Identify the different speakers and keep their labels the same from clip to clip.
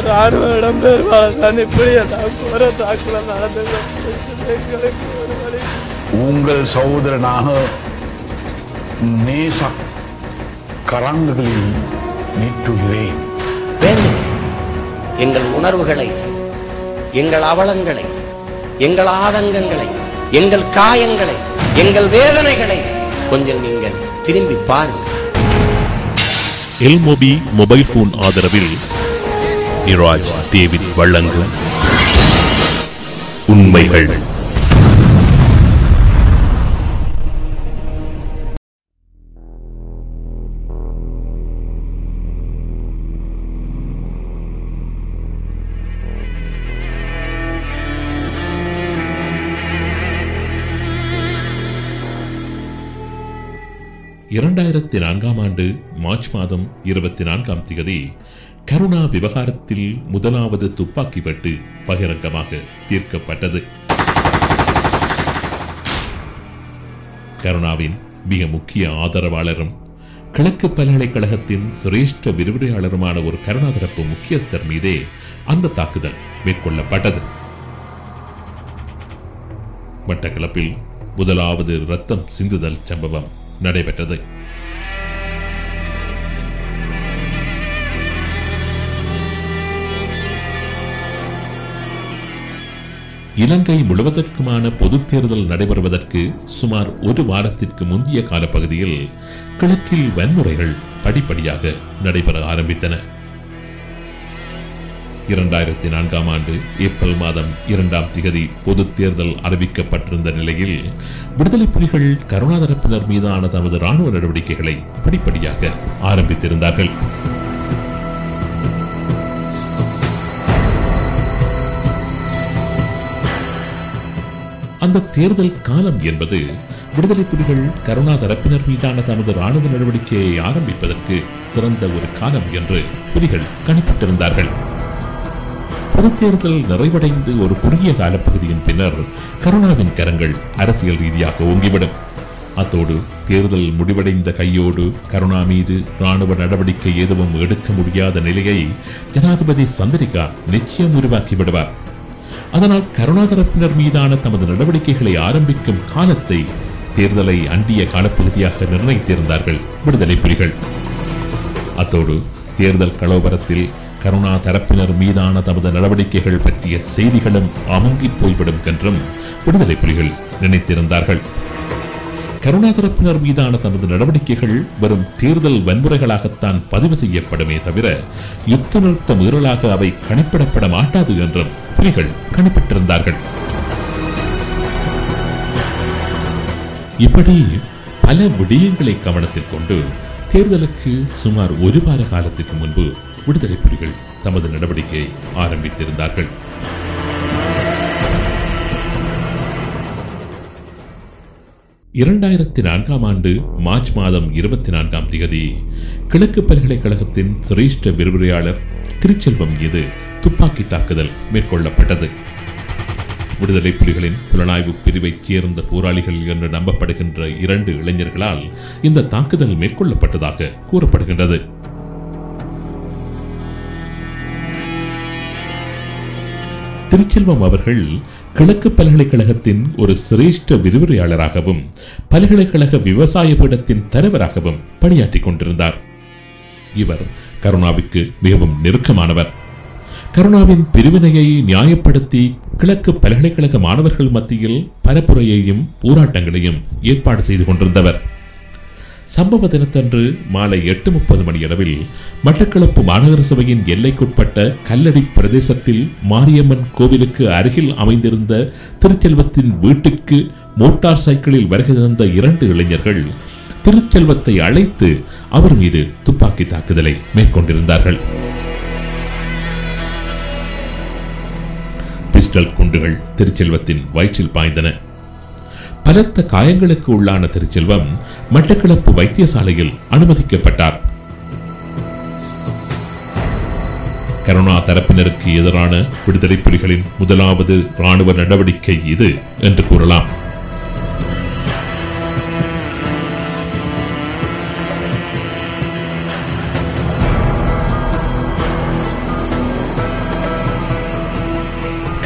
Speaker 1: ராணுவ இடம்பெயர்வாளர் தான் இப்படி எல்லாம் கோர தாக்குதல் நடந்தது எங்களுக்கு ஒரு வழி
Speaker 2: உங்கள் சகோதரனாக நேச கரங்களில் நீட்டுகிறேன்
Speaker 3: வேண்டும் எங்கள் உணர்வுகளை எங்கள் அவலங்களை எங்கள் ஆதங்கங்களை எங்கள் காயங்களை எங்கள் வேதனைகளை கொஞ்சம் நீங்கள் திரும்பி பாருங்கள்
Speaker 4: எல்மொபி மொபைல் போன் ஆதரவில் இராஜ் டேவிட் வழங்கும் உண்மைகள் இரண்டாயிரத்தி நான்காம் ஆண்டு மார்ச் மாதம் இருபத்தி நான்காம் தேதி கருணா விவகாரத்தில் முதலாவது துப்பாக்கி வெட்டு பகிரங்கமாக தீர்க்கப்பட்டது கருணாவின் மிக முக்கிய ஆதரவாளரும் கிழக்கு பல்கலைக்கழகத்தின் சிரேஷ்ட விரிவுரையாளருமான ஒரு கருணா தரப்பு முக்கியஸ்தர் மீதே அந்த தாக்குதல் மேற்கொள்ளப்பட்டது மட்டக்களப்பில் முதலாவது ரத்தம் சிந்துதல் சம்பவம் நடைபெற்றது இலங்கை முழுவதற்குமான பொதுத் தேர்தல் நடைபெறுவதற்கு சுமார் ஒரு வாரத்திற்கு முந்தைய காலப்பகுதியில் கிழக்கில் வன்முறைகள் படிப்படியாக நடைபெற ஆரம்பித்தன இரண்டாயிரத்தி நான்காம் ஆண்டு ஏப்ரல் மாதம் இரண்டாம் திகதி பொதுத் தேர்தல் அறிவிக்கப்பட்டிருந்த நிலையில் விடுதலை புலிகள் கருணா தரப்பினர் மீதான தமது ராணுவ நடவடிக்கைகளை படிப்படியாக ஆரம்பித்திருந்தார்கள் அந்த தேர்தல் காலம் என்பது விடுதலை புலிகள் கருணா தரப்பினர் மீதான தமது ராணுவ நடவடிக்கையை ஆரம்பிப்பதற்கு சிறந்த ஒரு காலம் என்று புலிகள் கணிப்பிட்டிருந்தார்கள் பொதுத் தேர்தல் நிறைவடைந்து ஒரு குறுகிய காலப்பகுதியின் பின்னர் கருணாவின் கரங்கள் அரசியல் ரீதியாக ஓங்கிவிடும் அத்தோடு தேர்தல் முடிவடைந்த கையோடு கருணா மீது ராணுவ நடவடிக்கை எதுவும் எடுக்க முடியாத நிலையை ஜனாதிபதி சந்திரிகா நிச்சயம் உருவாக்கி விடுவார் அதனால் கருணா தரப்பினர் மீதான தமது நடவடிக்கைகளை ஆரம்பிக்கும் காலத்தை தேர்தலை அண்டிய காலப்பகுதியாக நிர்ணயித்திருந்தார்கள் விடுதலை புலிகள் அத்தோடு தேர்தல் கலவரத்தில் கருணா தரப்பினர் மீதான தமது நடவடிக்கைகள் பற்றிய செய்திகளும் அமுங்கி போய்விடும் என்றும் விடுதலை புலிகள் நினைத்திருந்தார்கள் கருணா தரப்பினர் மீதான தமது நடவடிக்கைகள் வெறும் தேர்தல் வன்முறைகளாகத்தான் பதிவு செய்யப்படுமே தவிர யுத்த நிறுத்த மீறலாக அவை கணிப்பிடப்பட மாட்டாது என்றும் புலிகள் கணிப்பிட்டிருந்தார்கள் இப்படி பல விடயங்களை கவனத்தில் கொண்டு தேர்தலுக்கு சுமார் ஒரு வார காலத்துக்கு முன்பு விடுதலை புலிகள் தமது நடவடிக்கையை ஆரம்பித்திருந்தார்கள் இரண்டாயிரத்தி நான்காம் ஆண்டு மார்ச் மாதம் இருபத்தி நான்காம் தேதி கிழக்கு பல்கலைக்கழகத்தின் சிரேஷ்ட விரிவுரையாளர் திருச்செல்வம் மீது துப்பாக்கி தாக்குதல் மேற்கொள்ளப்பட்டது விடுதலை புலிகளின் புலனாய்வு பிரிவைச் சேர்ந்த போராளிகள் என்று நம்பப்படுகின்ற இரண்டு இளைஞர்களால் இந்த தாக்குதல் மேற்கொள்ளப்பட்டதாக கூறப்படுகின்றது திருச்செல்வம் அவர்கள் கிழக்கு பல்கலைக்கழகத்தின் ஒரு சிரேஷ்ட விரிவுரையாளராகவும் பல்கலைக்கழக விவசாய பீடத்தின் தலைவராகவும் பணியாற்றிக் கொண்டிருந்தார் இவர் கருணாவுக்கு மிகவும் நெருக்கமானவர் கருணாவின் பிரிவினையை நியாயப்படுத்தி கிழக்கு பல்கலைக்கழக மாணவர்கள் மத்தியில் பரப்புரையையும் போராட்டங்களையும் ஏற்பாடு செய்து கொண்டிருந்தவர் சம்பவ தினத்தன்று மாலை எட்டு முப்பது மணி அளவில் மட்டக்களப்பு மாநகர சபையின் எல்லைக்குட்பட்ட கல்லடி பிரதேசத்தில் மாரியம்மன் கோவிலுக்கு அருகில் அமைந்திருந்த திருச்செல்வத்தின் வீட்டிற்கு மோட்டார் சைக்கிளில் வருகை தந்த இரண்டு இளைஞர்கள் திருச்செல்வத்தை அழைத்து அவர் மீது துப்பாக்கி தாக்குதலை மேற்கொண்டிருந்தார்கள் பிஸ்டல் குண்டுகள் திருச்செல்வத்தின் வயிற்றில் பாய்ந்தன பலத்த காயங்களுக்கு உள்ளான திருச்செல்வம் மட்டக்களப்பு வைத்தியசாலையில் அனுமதிக்கப்பட்டார் கருணா தரப்பினருக்கு எதிரான விடுதலை புலிகளின் முதலாவது ராணுவ நடவடிக்கை இது என்று கூறலாம்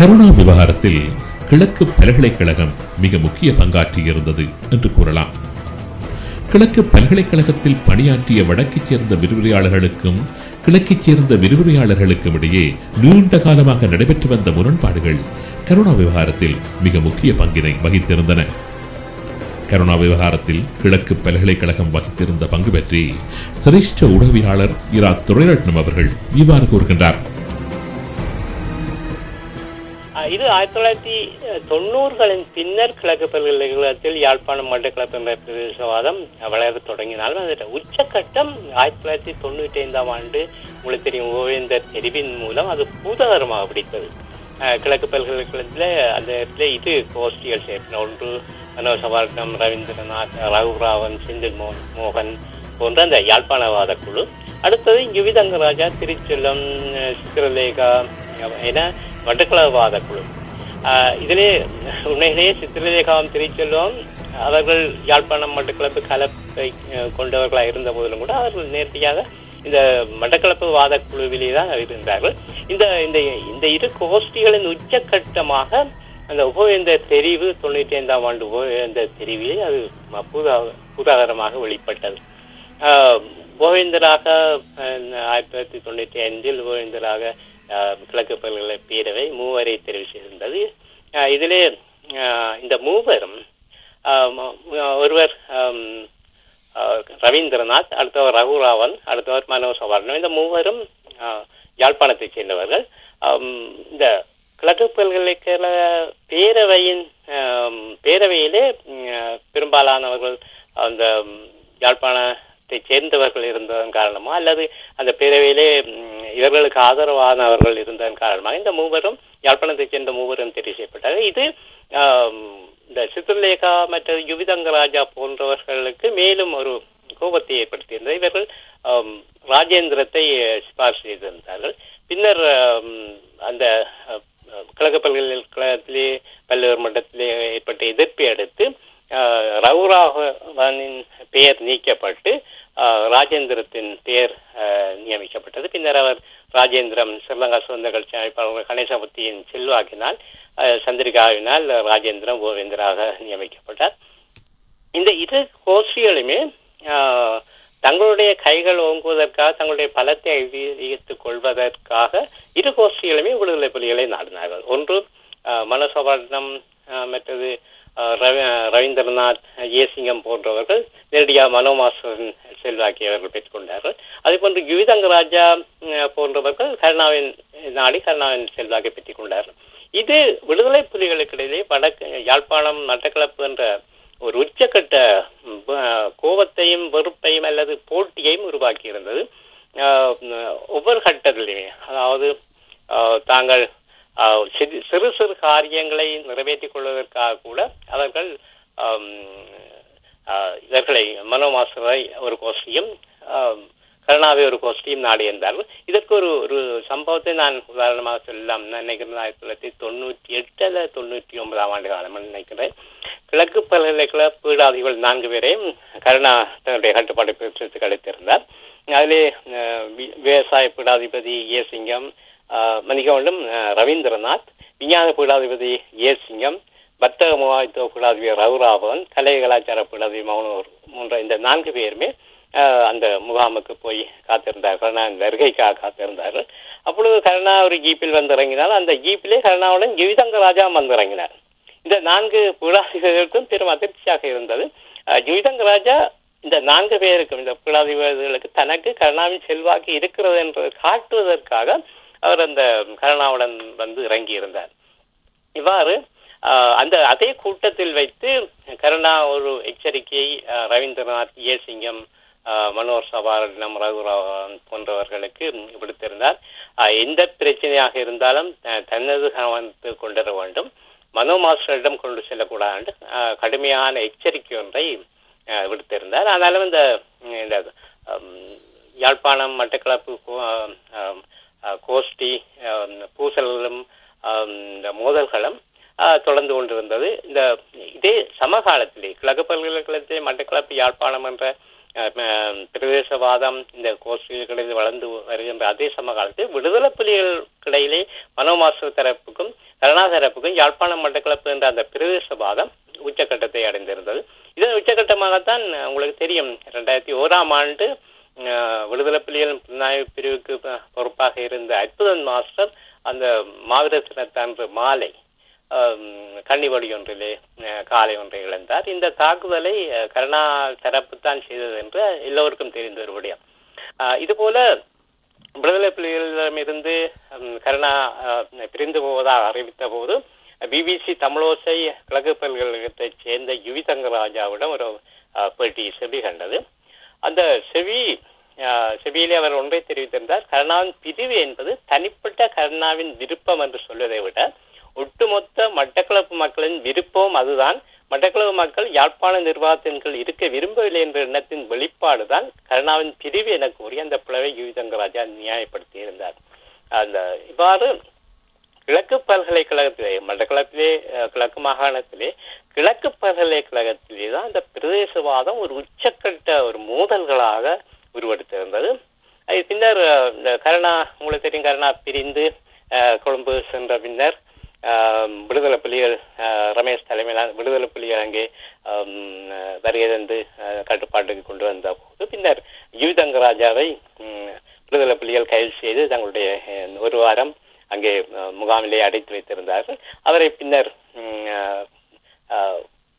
Speaker 4: கருணா விவகாரத்தில் கிழக்கு பல்கலைக்கழகம் மிக முக்கிய பங்காற்றியிருந்தது என்று கூறலாம் கிழக்கு பல்கலைக்கழகத்தில் பணியாற்றிய வடக்கைச் சேர்ந்த விரிவுரையாளர்களுக்கும் கிழக்கைச் சேர்ந்த விரிவுரையாளர்களுக்கும் இடையே நீண்ட காலமாக நடைபெற்று வந்த முரண்பாடுகள் கருணா விவகாரத்தில் மிக முக்கிய பங்கினை வகித்திருந்தன கருணா விவகாரத்தில் கிழக்கு பல்கலைக்கழகம் வகித்திருந்த பங்கு பற்றி சிரேஷ்ட உடவியாளர் இரா துரைரட்னம் அவர்கள் இவ்வாறு கூறுகின்றார்
Speaker 5: அஹ் இது ஆயிரத்தி தொள்ளாயிரத்தி தொண்ணூறுகளின் பின்னர் கிழக்கு பல்கலைக்கழகத்தில் யாழ்ப்பாணம் மட்டக்களப்பு என்ற பிரதேசவாதம் வளரத் தொடங்கினாலும் அதோட உச்சக்கட்டம் ஆயிரத்தி தொள்ளாயிரத்தி தொண்ணூற்றி ஐந்தாம் ஆண்டு உங்களுக்கு தெரியும் ஓவேந்தர் தெரிவின் மூலம் அது பூதகரமாக பிடித்தது அஹ் கிழக்கு பல்கலைக்கழகத்தில் அந்த இடத்துல இது கோஷ்டிகள் சேர்ப்பின ஒன்று மனோசவார்டம் ரவீந்திரநாத் ரகுராவன் செந்தில் மோ மோகன் போன்ற அந்த யாழ்ப்பாணவாத குழு அடுத்தது யுவிதங்கராஜா திருச்செல்லம் அஹ் சித்திரலேகா என வடக்குளவாத குழு ஆஹ் இதிலே உண்மையிலேயே சித்திரலேகாவும் திருச்செல்வம் அவர்கள் யாழ்ப்பாணம் மட்டக்களப்பு கலப்பை அஹ், கொண்டவர்களாக இருந்த போதிலும் கூட அவர்கள் நேர்த்தியாக இந்த மட்டக்களப்பு வாத குழுவிலே தான் இருந்தார்கள் இந்த இந்த இந்த இரு கோஷ்டிகளின் உச்சக்கட்டமாக அந்த உபவேந்தர் தெரிவு தொண்ணூற்றி ஐந்தாம் ஆண்டு உபவேந்தர் தெரிவிலே அது ம- புதா புதாகரமாக வெளிப்பட்டது ஆஹ் கோவிந்தராக அஹ், ஆயிரத்தி தொள்ளாயிரத்தி தொண்ணூற்றி ஐந்தில் கோவிந்தராக ஆஹ், கிழக்கு பல்கலை பேரவை மூவரை தெரிவு செய்திருந்தது ஆஹ், இதிலே ஆஹ், இந்த மூவரும் ஆஹ், ம- ம- ஒருவர் ஆம், ஆஹ், ரவீந்திரநாத் அடுத்தவர் ரகுராவன் அடுத்தவர் மனோசவர்ணம் இந்த மூவரும் ஆஹ், யாழ்ப்பாணத்தைச் சேர்ந்தவர்கள் ஆம், இந்த கிழக்கு பல்கலைக்கழக பேரவையின் ஆம், பேரவையிலே ம், ஆஹ், பெரும்பாலானவர்கள் அந்த ம், யாழ்ப்பாணத்தை சேர்ந்தவர்கள் இருந்ததன் காரணமா அல்லது அந்த பேரவையிலே ம், இவர்களுக்கு ஆதரவானவர்கள் இருந்ததன் காரணமாக இந்த மூவரும் யாழ்ப்பாணத்தைச் சேர்ந்த மூவரும் தெரிவு செய்யப்பட்டார்கள் இது ஆம், இந்த சித்திரலேகா மற்றும் யுவிதங்கராஜா போன்றவர்களுக்கு மேலும் ஒரு கோபத்தை ஏற்படுத்தியிருந்தது இவர்கள் ஆம், ராஜேந்திரத்தை அஹ், சிபாரிசு செய்திருந்தார்கள் பின்னர் ஆம், அந்த அஹ், கிழக்கு பல்கலைக்கழகத்திலே பல்வேறு மட்டத்திலே ஏற்பட்ட எதிர்ப்பை அடுத்து ஆஹ், ரகுராகவனின் பெயர் நீக்கப்பட்டு ஆஹ், ராஜேந்திரத்தின் பெயர் ஆஹ், நியமிக்கப்பட்டது பின்னர் அவர் ராஜேந்திரம் ஸ்ரீலங்கா சுதந்திர கட்சி அமைப்பாளர் கணேசமூர்த்தியின் செல்வாக்கினால் ஆஹ், சந்திரிகாவினால் ராஜேந்திரம் கோவிந்தராக நியமிக்கப்பட்டார் இந்த இரு கோஷ்டிகளுமே ஆஹ், தங்களுடைய கைகள் ஓங்குவதற்காக தங்களுடைய பலத்தை அதிகரித்துக் கொள்வதற்காக இரு கோஷ்டிகளுமே விடுதலை புலிகளை நாடினார்கள் ஒன்று ஆஹ், மனசவர்ணம் ஆஹ், மற்றது ஆஹ், ரவி ரவீந்திரநாத் ஏசிங்கம் போன்றவர்கள் நேரடியாக மனோமாசன் செல்வாக்கியவர்கள் பெற்றுக்கொண்டார்கள் அதே போன்று யுவிதங்கராஜா ஆஹ், போன்றவர்கள் கருணாவின் நாடி கருணாவின் செல்வாக்கை பெற்றுக் கொண்டார்கள் இது விடுதலை புலிகளுக்கிடையிலே வடக்கு யாழ்ப்பாணம் மட்டக்களப்பு என்ற ஒரு உச்சக்கட்ட ம், ப- கோபத்தையும் வெறுப்பையும் அல்லது போட்டியையும் உருவாக்கி இருந்தது ஒவ்வொரு கட்டத்திலுமே அதாவது ஆஹ், தாங்கள் ஆஹ், சிறு சிறு சிறு காரியங்களை நிறைவேற்றிக் கொள்வதற்காக கூட அவர்கள் ஆம், ஆஹ், இவர்களை மனோமாசரை ஒரு கோஷ்டியும் ஆம், கருணாவை ஒரு கோஷ்டியும் நாடி இருந்தார்கள் இதற்கு ஒரு ஒரு சம்பவத்தை நான் உதாரணமாக சொல்லலாம் நான் நினைக்கிறேன் ஆயிரத்தி தொள்ளாயிரத்தி தொண்ணூற்றி எட்டு அல்லது தொண்ணூற்றி ஒன்பதாம் ஆண்டு காலம் நினைக்கிறேன் கிழக்கு பல்கலைக்கழக பீடாதிகள் நான்கு பேரையும் கருணா தன்னுடைய கட்டுப்பாடு பெற்றத்துக்கு அளித்திருந்தார் அதிலே அஹ், வி- விவசாய பீடாதிபதி ஏ சிங்கம் அஹ், மன்னிக்கவேண்டும் அஹ், ரவீந்திரநாத் விஞ்ஞான பீடாதிபதி ஏ சிங்கம் வர்த்தக முகாமைத்துவ பீடாதிபதி ரகுராவன் கலை கலாச்சார பீடாதிபதி மௌனூர் போன்ற இந்த நான்கு பேருமே அஹ், அந்த முகாமுக்கு போய் காத்திருந்தார் கருணா வருகைக்காக காத்திருந்தார்கள் அப்பொழுது கருணா ஒரு ஜீப்பில் வந்து இறங்கினால் அந்த ஜீப்பிலே கருணாவுடன் ஜீவிதங்க ராஜா வந்து இறங்கினார் இந்த நான்கு பீடாதிபதிகளுக்கும் பெரும் அதிர்ச்சியாக இருந்தது அஹ், ஜீவிதங்க ராஜா இந்த நான்கு பேருக்கும் இந்த பீடாதிபதிகளுக்கு தனக்கு கருணாவின் செல்வாக்கு இருக்கிறது என்று காட்டுவதற்காக அவர் அந்த கருணாவுடன் வந்து இறங்கி இருந்தார் இவ்வாறு ஆஹ், அந்த அதே கூட்டத்தில் வைத்து கருணா ஒரு எச்சரிக்கையை ஆஹ், ரவீந்திரநாத் ஏ சிங்கம் ஆஹ், மனோர் சபாரட்னம் ரகுராவன் போன்றவர்களுக்கு விடுத்திருந்தார் ஆஹ், எந்த பிரச்சனையாக இருந்தாலும் த- தனது கவனத்தில் கொண்டு வர வேண்டும் மனோ மாஸ்டரிடம் கொண்டு செல்லக்கூடாது என்று, ஆஹ், கடுமையான எச்சரிக்கை ஒன்றை ஆஹ், விடுத்திருந்தார் ஆனாலும் இந்த இந்த ஹம், யாழ்ப்பாணம் மட்டக்களப்பு கோ- ஆஹ், ஆஹ், கோஷ்டி ஆஹ், பூசல்களும் ஆஹ், இந்த மோதல்களும் ஆஹ், தொடர்ந்து கொண்டிருந்தது இந்த இதே சமகாலத்திலே கிழக்கு பல்கலைக்கழகத்திலே மட்டக்களப்பு யாழ்ப்பாணம் என்ற ஆஹ், ஆஹ், பிரதேசவாதம் இந்த கோஷ்டிகளிடையே வளர்ந்து வருகின்ற அதே சமகாலத்தில் விடுதலை புலிகளுக்கிடையிலே மனோமாஸ்டர் தரப்புக்கும் கருணா தரப்புக்கும் யாழ்ப்பாணம் மட்டக்களப்பு என்ற அந்த பிரதேசவாதம் உச்சக்கட்டத்தை அடைந்திருந்தது இதன் உச்சக்கட்டமாகத்தான் உங்களுக்கு தெரியும் ரெண்டாயிரத்தி ஓராம் ஆண்டு அஹ், விடுதலை புலிகள் புலனாய்வு பிரிவுக்கு ப- பொறுப்பாக இருந்த அற்புதன் மாஸ்டர் அந்த மாவீர தினத்தன்று மாலை ஆம், கன்னிவழி ஒன்றிலே அஹ், காலை ஒன்றை இழந்தார் இந்த தாக்குதலை அஹ், கருணா தரப்பு தான் செய்தது என்று எல்லோருக்கும் தெரிந்த ஒரு விடயம் அஹ், இதுபோல விடுதலை புலிகளிடமிருந்து ஹம், கருணா அஹ், பிரிந்து போவதாக அறிவித்த போது பிபிசி தமிழோசை கிழக்கு பல்கலைக்கழகத்தைச் சேர்ந்த யுவி தங்கராஜாவிடம் ஒரு அஹ், பேட்டி செவி கண்டது அந்த செவி அஹ், செவியிலே அவர் ஒன்றை தெரிவித்திருந்தார் கருணாவின் பிரிவு என்பது தனிப்பட்ட கருணாவின் விருப்பம் என்று சொல்வதை விட ஒட்டுமொத்த மட்டக்களப்பு மக்களின் விருப்பம் அதுதான் மட்டக்களப்பு மக்கள் யாழ்ப்பாண நிர்வாகத்தின் கீழ் இருக்க விரும்பவில்லை என்ற எண்ணத்தின் வெளிப்பாடுதான் கருணாவின் பிரிவு என கூறி அந்த பிளவை யுவிதங்கராஜா நியாயப்படுத்தி இருந்தார் அந்த இவ்வாறு கிழக்கு பல்கலைக்கழகத்திலே மட்டக்களப்பிலே அஹ், கிழக்கு மாகாணத்திலே கிழக்கு பல்கலைக்கழகத்திலே தான் இந்த பிரதேசவாதம் ஒரு உச்சக்கட்ட ஒரு மோதல்களாக உருவெடுத்திருந்தது அது பின்னர் அஹ், இந்த கருணா உங்களுக்கு தெரியும் கருணா பிரிந்து அஹ், கொழும்பு சென்ற பின்னர் ஆஹ், விடுதலை புலிகள் ஆஹ், ரமேஷ் தலைமையிலான விடுதலை புலிகள் அங்கே ஆம், அஹ், வருகை தந்து அஹ், கட்டுப்பாட்டுக்கு கொண்டு வந்த போது பின்னர் யுவிதங்கராஜாவை ம், விடுதலை புலிகள் கைது செய்து தங்களுடைய அஹ், ஒரு வாரம் அங்கே அஹ், முகாமிலே அடைத்து வைத்திருந்தார்கள் அவரை பின்னர் ம், அஹ், அஹ்,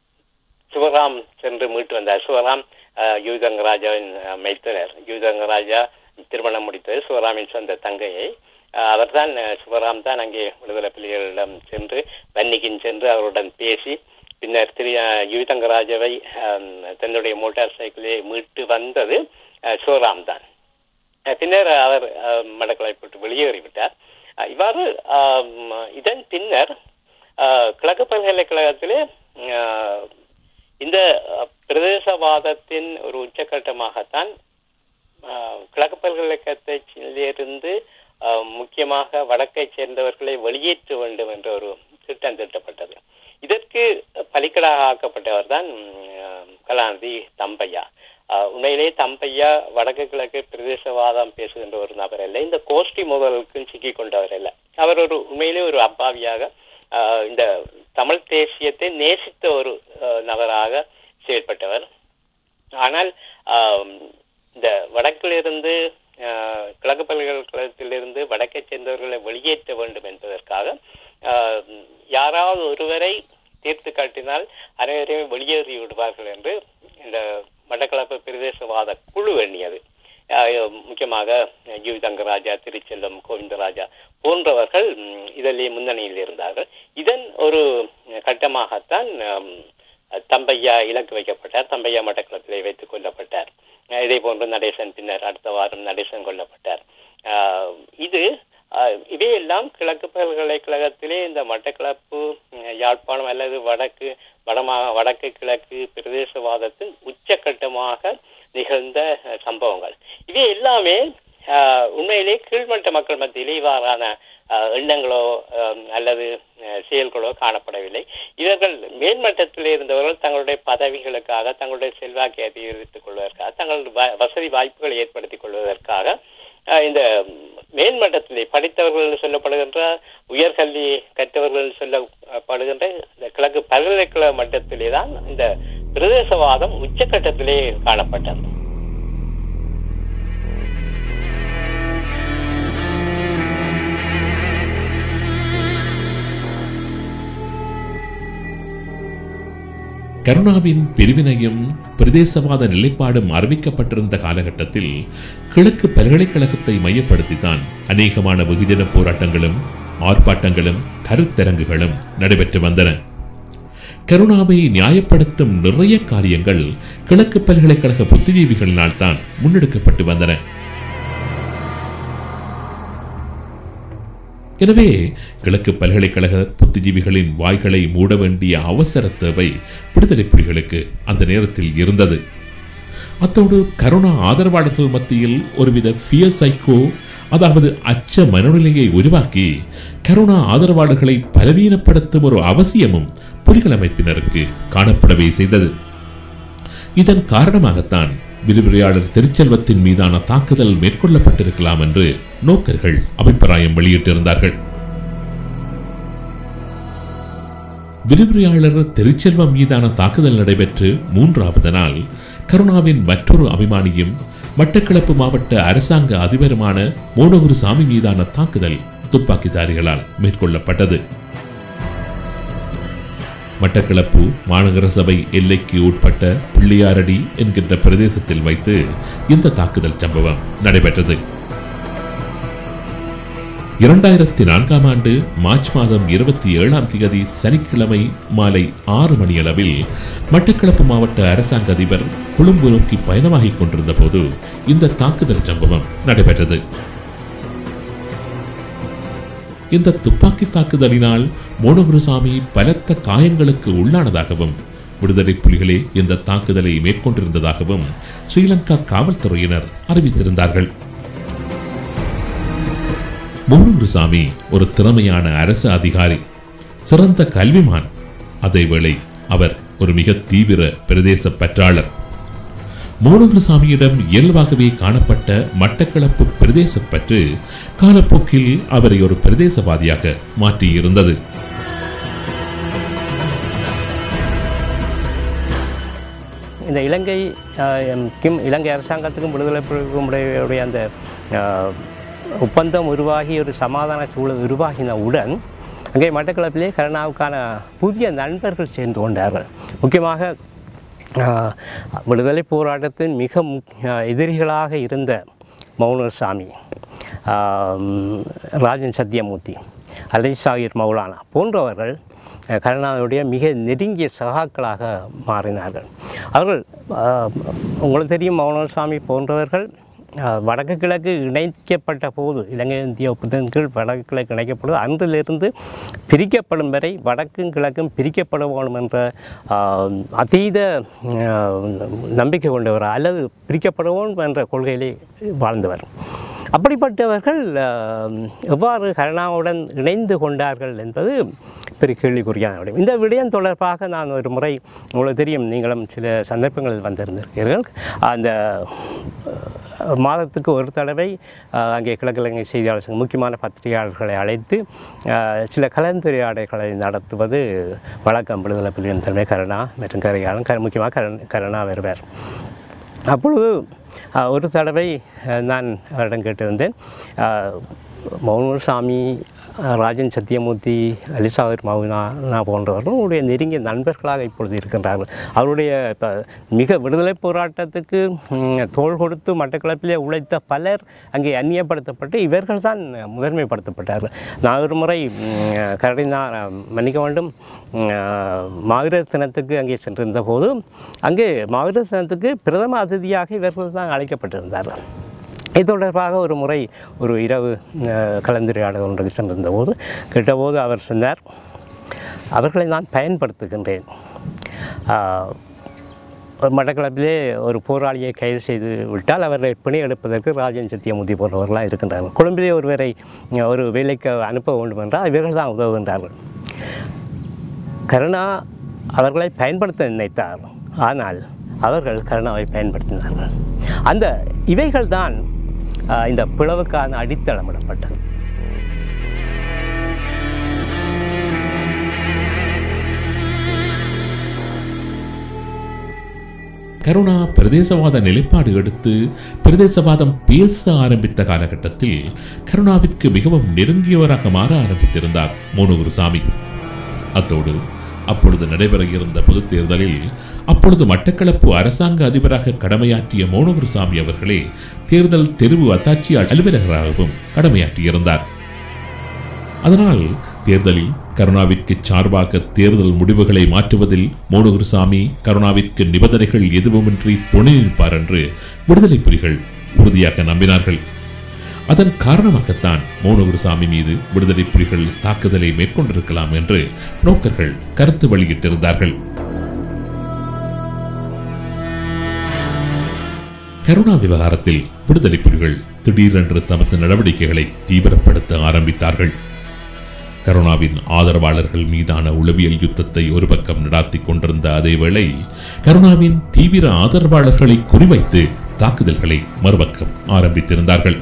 Speaker 5: சிவராம் சென்று மீட்டு வந்தார் சிவராம் அஹ், யுவிதங்கராஜாவின் அஹ், மைத்துனர் யுவிதங்கராஜா திருமணம் முடித்தது சிவராமின் சொந்த தங்கையை அஹ், அவர்தான் அஹ், சிவராம் தான் அங்கே விடுதலை புலிகளிடம் சென்று வன்னிக்கின் சென்று அவருடன் பேசி பின்னர் திரு அஹ், யுவிதங்கராஜாவை அஹ், தன்னுடைய மோட்டார் சைக்கிளை மீட்டு வந்தது அஹ், சிவராம் தான் அஹ் பின்னர் அவர் அஹ், மடக்களை போட்டு வெளியேறிவிட்டார் அஹ் இவ்வாறு ஆம், இதன் பின்னர் அஹ், கிழக்கு பல்கலைக்கழகத்திலே அஹ், இந்த அஹ், பிரதேசவாதத்தின் ஒரு உச்சக்கட்டமாகத்தான் அஹ், கிழக்கு பல்கலைக்கழகத்திலிருந்து அஹ், முக்கியமாக வடக்கைச் சேர்ந்தவர்களை வெளியேற்ற வேண்டும் என்ற ஒரு திட்டம் திட்டப்பட்டது இதற்கு பலிக்கடாக ஆக்கப்பட்டவர் தான் கலாநிதி தம்பையா அஹ், உண்மையிலே தம்பையா வடக்கு கிழக்கு பிரதேசவாதம் பேசுகின்ற ஒரு நபர் அல்ல இந்த கோஷ்டி முதலுக்கும் சிக்கிக் கொண்டவர் அல்ல அவர் ஒரு உண்மையிலே ஒரு அப்பாவியாக அஹ், இந்த தமிழ் தேசியத்தை நேசித்த ஒரு அஹ், நபராக செயல்பட்டவர் ஆனால் ஆம், இந்த வடக்கிலிருந்து ஆஹ், கிழக்கு பல்கலைக்கழகத்திலிருந்து வடக்கை சேர்ந்தவர்களை வெளியேற்ற வேண்டும் என்பதற்காக ஆஹ், யாராவது ஒருவரை தீர்த்து காட்டினால் அனைவரையும் வெளியேறி விடுவார்கள் என்று இந்த மட்டக்களப்பு பிரதேசவாத குழு எண்ணியது ஆஹ், முக்கியமாக யு தங்கராஜா திருச்செல்லம் கோவிந்தராஜா போன்றவர்கள் ம், இதிலே முன்னணியில் இருந்தார்கள் இதன் ஒரு கட்டமாகத்தான் ஆம், தம்பையா இலக்கு வைக்கப்பட்டார் தம்பையா மட்டக்களத்திலே வைத்துக் கொல்லப்பட்டார் அஹ் இதே போன்று நடேசன் பின்னர் அடுத்த வாரம் நடேசன் கொல்லப்பட்டார் ஆஹ் இது ஆஹ் இவையெல்லாம் கிழக்கு பல்கலைக்கழகத்திலே இந்த மட்டக்களப்பு உம், யாழ்ப்பாணம் அல்லது வடக்கு வடமா வடக்கு கிழக்கு பிரதேசவாதத்தின் உச்சக்கட்டமாக நிகழ்ந்த அஹ், சம்பவங்கள் இவை எல்லாமே ஆஹ், உண்மையிலே கீழ்மட்ட மக்கள் மத்தியிலே இவ்வாறான ஆஹ், எண்ணங்களோ ஆம், அல்லது அஹ், செயல்களோ காணப்படவில்லை இவர்கள் மேல்மட்டத்தில் இருந்தவர்கள் தங்களுடைய பதவிகளுக்காக தங்களுடைய செல்வாக்கை அதிகரித்துக் கொள்வதற்காக தங்களுடைய வ- வசதி வாய்ப்புகளை ஏற்படுத்திக் கொள்வதற்காக ஆஹ், இந்த மேல்மட்டத்திலே படித்தவர்கள் என்று சொல்லப்படுகின்ற உயர்கல்வி கற்றவர்கள் என்று சொல்லப்படுகின்ற இந்த கிழக்கு பல்கலைக்கழக மட்டத்திலே தான் இந்த பிரதேசவாதம் உச்சக்கட்டத்திலே காணப்பட்டது
Speaker 4: கருணாவின் பிரிவினையும் பிரதேசவாத நிலைப்பாடும் அறிவிக்கப்பட்டிருந்த காலகட்டத்தில் கிழக்கு பல்கலைக்கழகத்தை மையப்படுத்தித்தான் அநேகமான வெகுஜன போராட்டங்களும் ஆர்ப்பாட்டங்களும் கருத்தரங்குகளும் நடைபெற்று வந்தன கருணாவை நியாயப்படுத்தும் நிறைய காரியங்கள் கிழக்கு பல்கலைக்கழக புத்திஜீவிகளினால் தான் முன்னெடுக்கப்பட்டு வந்தன எனவே கிழக்கு பல்கலைக்கழக புத்திஜீவிகளின் வாய்களை மூட வேண்டிய அவசர தேவை விடுதலை புலிகளுக்கு அந்த நேரத்தில் இருந்தது அத்தோடு கருணா ஆதரவாளர்கள் மத்தியில் ஒருவித ஃபியர் சைக்கோ அதாவது அச்ச மனநிலையை உருவாக்கி கருணா ஆதரவாளர்களை பலவீனப்படுத்தும் ஒரு அவசியமும் புலிகள் அமைப்பினருக்கு காணப்படவே செய்தது இதன் காரணமாகத்தான் விரிவுரையாளர் திருச்செல்வத்தின் மீதான தாக்குதல் மேற்கொள்ளப்பட்டிருக்கலாம் என்று நோக்கர்கள் அபிப்பிராயம் வெளியிட்டிருந்தார்கள் விரிவுரையாளர் திருச்செல்வம் மீதான தாக்குதல் நடைபெற்று மூன்றாவது நாள் கருணாவின் மற்றொரு அபிமானியும் மட்டக்களப்பு மாவட்ட அரசாங்க அதிபருமான மோனகுரு சாமி மீதான தாக்குதல் துப்பாக்கிதாரிகளால் மேற்கொள்ளப்பட்டது மட்டக்களப்பு மாநகர சபை எல்லைக்கு உட்பட்ட பிள்ளையாரடி என்கின்ற பிரதேசத்தில் வைத்து இந்த தாக்குதல் சம்பவம் நடைபெற்றது இரண்டாயிரத்தி நான்காம் ஆண்டு மார்ச் மாதம் இருபத்தி ஏழாம் தேதி சனிக்கிழமை மாலை ஆறு மணியளவில் மட்டக்களப்பு மாவட்ட அரசாங்க அதிபர் கொழும்பு நோக்கி பயணமாகிக் கொண்டிருந்த போது இந்த தாக்குதல் சம்பவம் நடைபெற்றது இந்த துப்பாக்கி தாக்குதலினால் மோனகுருசாமி பலத்த காயங்களுக்கு உள்ளானதாகவும் விடுதலை புலிகளே இந்த தாக்குதலை மேற்கொண்டிருந்ததாகவும் ஸ்ரீலங்கா காவல்துறையினர் அறிவித்திருந்தார்கள் மோனகுருசாமி ஒரு திறமையான அரசு அதிகாரி சிறந்த கல்விமான் அதேவேளை அவர் ஒரு மிக தீவிர பிரதேச பற்றாளர் மோனகுருசாமியிடம் இயல்பாகவே காணப்பட்ட மட்டக்களப்பு பிரதேச பற்று காலப்போக்கில் அவரை ஒரு பிரதேசவாதியாக மாற்றியிருந்தது
Speaker 6: இந்த இலங்கை அஹ், எம், கிம் இலங்கை அரசாங்கத்துக்கும் விடுதலை புலிகளுக்கும் இடையே அந்த அஹ், ஒப்பந்தம் உருவாகி ஒரு சமாதான சூழல் உருவாகினவுடன் அங்கே மட்டக்களப்பிலே கருணாவுக்கான புதிய நண்பர்கள் சேர்ந்து கொண்டார்கள் முக்கியமாக அஹ், விடுதலை போராட்டத்தின் மிக முக்- அஹ், எதிரிகளாக இருந்த மௌனசாமி ஆம், ராஜன் சத்யமூர்த்தி அலை சாகிர் மௌலானா போன்றவர்கள் அஹ், கருணாவுடைய மிக நெருங்கிய சகாக்களாக மாறினார்கள் அவர்கள் ஆஹ், உங்களுக்கு தெரியும் மௌனசாமி போன்றவர்கள் ஆஹ், வடக்கு கிழக்கு இணைக்கப்பட்ட போது இலங்கை இந்திய ஒப்பந்தத்தின் கீழ் வடக்கு கிழக்கு இணைக்கப்படும் அன்றிலிருந்து பிரிக்கப்படும் வரை வடக்கும் கிழக்கும் பிரிக்கப்பட வேண்டும் என்ற ஆஹ், அதீத ஆஹ், நம்பிக்கை கொண்டவர் அல்லது பிரிக்கப்பட வேண்டும் என்ற கொள்கையிலே வாழ்ந்தவர் அப்படிப்பட்டவர்கள் ஆஹ், எவ்வாறு கருணாவுடன் இணைந்து கொண்டார்கள் என்பது பெரிய கேள்விக்குறியான விடயம் இந்த விடயம் தொடர்பாக நான் ஒரு முறை உங்களுக்கு தெரியும் நீங்களும் சில சந்தர்ப்பங்களில் வந்திருந்திருக்கிறீர்கள் அந்த அஹ், மாதத்துக்கு ஒரு தடவை அஹ், அங்கே கிழக்கிழங்கை செய்தியாளர் சங்கம் முக்கியமான பத்திரிகையாளர்களை அழைத்து அஹ், சில கலந்துரையாடல்களை நடத்துவது வழக்கம் விடுதலை புலிகளின் தலைமை கருணா மற்றும் கரையாளன் க முக்கியமாக கரண் கருணா வருவார் அப்பொழுது அஹ், ஒரு தடவை அஹ், நான் அவரிடம் கேட்டிருந்தேன் அஹ், மௌனசாமி அஹ், ராஜன் சத்யமூர்த்தி அலிசாகர் மௌனா போன்றவர்கள் உடைய நெருங்கிய நண்பர்களாக இப்பொழுது இருக்கின்றார்கள் அவருடைய இப்போ மிக விடுதலை போராட்டத்துக்கு ம், தோள் கொடுத்து மட்டக்களப்பிலே உழைத்த பலர் அங்கே அந்நியப்படுத்தப்பட்டு இவர்கள் தான் முதன்மைப்படுத்தப்பட்டார்கள் நான் ஒரு முறை ம், கரடினா மன்னிக்க வேண்டும் ம், மாவீரர் தினத்துக்கு அங்கே சென்றிருந்த போது அங்கே மாவீரர் தினத்துக்கு பிரதம அதிதியாக இவர்கள் தான் அழைக்கப்பட்டிருந்தார்கள் இது தொடர்பாக ஒரு முறை ஒரு இரவு அஹ், கலந்துரையாடல் ஒன்றுக்கு சென்றிருந்த போது கேட்டபோது அவர் சொன்னார் அவர்களை நான் பயன்படுத்துகின்றேன் ஆஹ், ஒரு மட்டக்களப்பிலே ஒரு போராளியை கைது செய்து விட்டால் அவரை பிணை எடுப்பதற்கு ராஜன் சத்தியமூர்த்தி போன்றவர்களாக இருக்கின்றார்கள் கொழும்பிலே ஒருவரை அஹ், ஒரு வேலைக்கு அனுப்ப வேண்டும் என்றால் இவர்கள் தான் உதவுகின்றார்கள் கருணா அவர்களை பயன்படுத்த நினைத்தார் ஆனால் அவர்கள் கருணாவை பயன்படுத்தினார்கள் அந்த இவைகள் தான் இந்த பிளவுக்கான அடித்தளமிடப்பட்டது
Speaker 4: கருணா பிரதேசவாத நிலைப்பாடு எடுத்து பிரதேசவாதம் பேச ஆரம்பித்த காலகட்டத்தில் கருணாவிற்கு மிகவும் நெருங்கியவராக மாற ஆரம்பித்திருந்தார் மோனுகுருசாமி அத்தோடு அப்பொழுது நடைபெற இருந்த பொதுத் தேர்தலில் அப்பொழுது மட்டக்களப்பு அரசாங்க அதிபராக கடமையாற்றிய மோனுகுருசாமி அவர்களே தேர்தல் தெரிவு அத்தாட்சி அலுவலகராகவும் கடமையாற்றியிருந்தார் அதனால் தேர்தலில் கருணாவிற்கு சார்பாக தேர்தல் முடிவுகளை மாற்றுவதில் மோனுகுருசாமி கருணாவிற்கு நிபந்தனைகள் எதுவுமின்றி துணை நிற்பார் என்று விடுதலை புலிகள் உறுதியாக நம்பினார்கள் அதன் காரணமாகத்தான் மோனுகுருசாமி மீது விடுதலை புலிகள் தாக்குதலை மேற்கொண்டிருக்கலாம் என்று நோக்கர்கள் கருத்து வெளியிட்டிருந்தார்கள் கருணா விவகாரத்தில் விடுதலை புலிகள் திடீரென்று தமது நடவடிக்கைகளை தீவிரப்படுத்த ஆரம்பித்தார்கள் கருணாவின் ஆதரவாளர்கள் மீதான உளவியல் யுத்தத்தை ஒரு பக்கம் நடாத்திக் கொண்டிருந்த அதேவேளை கருணாவின் தீவிர ஆதரவாளர்களை குறிவைத்து தாக்குதல்களை மறுபக்கம் ஆரம்பித்திருந்தார்கள்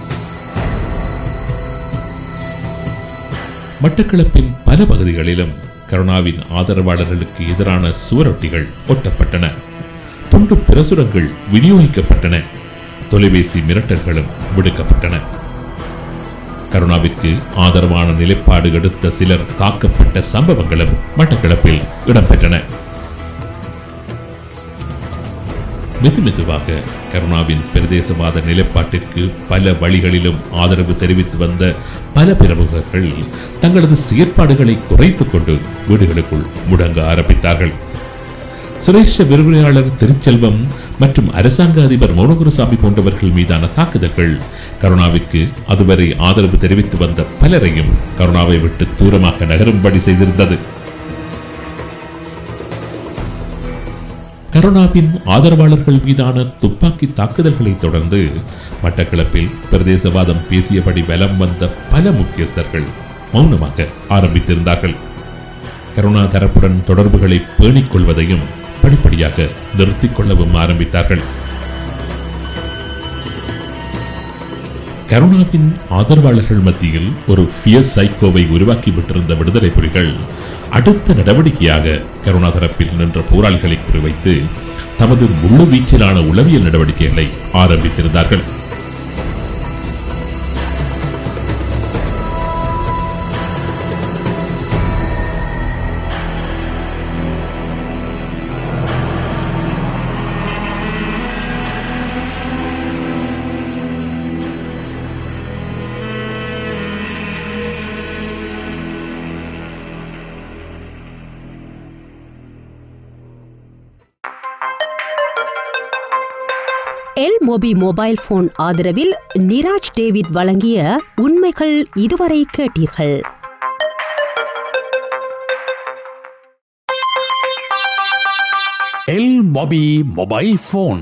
Speaker 4: மட்டக்களப்பின் பல பகுதிகளிலும் கருணாவின் ஆதரவாளர்களுக்கு எதிரான சுவரொட்டிகள் ஒட்டப்பட்டன துண்டு பிரசுரங்கள் விநியோகிக்கப்பட்டன தொலைபேசி மிரட்டல்களும் விடுக்கப்பட்டன கருணாவிற்கு ஆதரவான நிலைப்பாடு எடுத்த சிலர் தாக்கப்பட்ட சம்பவங்களும் மட்டக்களப்பில் இடம்பெற்றன மெது மெதுவாக கருணாவின் பிரதேசவாத நிலைப்பாட்டிற்கு பல வழிகளிலும் ஆதரவு தெரிவித்து வந்த பல பிரமுகர்கள் தங்களது செயற்பாடுகளை குறைத்துக் கொண்டு வீடுகளுக்குள் முடங்க ஆரம்பித்தார்கள் சிரேஷ்ட விரிவுரையாளர் திருச்செல்வம் மற்றும் அரசாங்க அதிபர் மௌனகுருசாமி போன்றவர்கள் மீதான தாக்குதல்கள் கருணாவிற்கு அதுவரை ஆதரவு தெரிவித்து வந்த பலரையும் கருணாவை விட்டு தூரமாக நகரும்படி செய்திருந்தது கருணாவின் ஆதரவாளர்கள் மீதான துப்பாக்கி தாக்குதல்களை தொடர்ந்து மட்டக்களப்பில் பிரதேசவாதம் பேசியபடி வலம் வந்த பல முக்கியஸ்தர்கள் மௌனமாக ஆரம்பித்திருந்தார்கள் கருணா தரப்புடன் தொடர்புகளை பேணிக் கொள்வதையும் படிப்படியாக நிறுத்திக் கொள்ளவும் ஆரம்பித்தார்கள் கருணாவின் ஆதரவாளர்கள் மத்தியில் ஒரு ஃபியர் சைக்கோவை உருவாக்கி விட்டிருந்த விடுதலை புலிகள் அடுத்த நடவடிக்கையாக கருணா தரப்பில் நின்ற போராளிகளை குறிவைத்து தமது முழு வீச்சிலான உளவியல் நடவடிக்கைகளை ஆரம்பித்திருந்தார்கள்
Speaker 7: எல் மொபி மொபைல் போன் ஆதரவில் நிராஜ் டேவிட் வழங்கிய உண்மைகள் இதுவரை கேட்டீர்கள்
Speaker 8: எல் மொபி மொபைல் போன்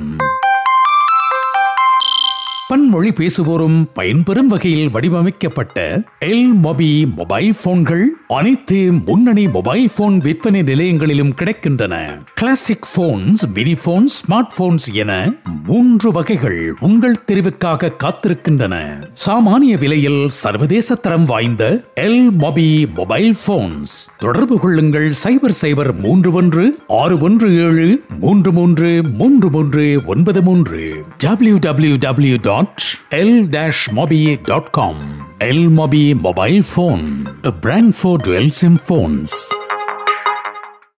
Speaker 8: பன்மொழி பேசுவோரும் பயன்பெறும் வகையில் வடிவமைக்கப்பட்ட எல் மொபி மொபைல் போன்கள் அனைத்து முன்னணி மொபைல் போன் விற்பனை நிலையங்களிலும் கிடைக்கின்றன classic phones mini phones smart phones என மூன்று வகைகள் உங்கள் தெரிவுக்காக காத்திருக்கின்றன சாமானிய விலையில் சர்வதேச தரம் வாய்ந்த எல் மொபி மொபைல் போன்ஸ் தொடர்பு கொள்ளுங்கள் சைபர் சைபர் மூன்று ஒன்று ஆறு ஒன்று ஏழு மூன்று மூன்று மூன்று மூன்று ஒன்பது மூன்று W W W dot L dash Mobi dot com L Mobi mobile phone brand for dual SIM bones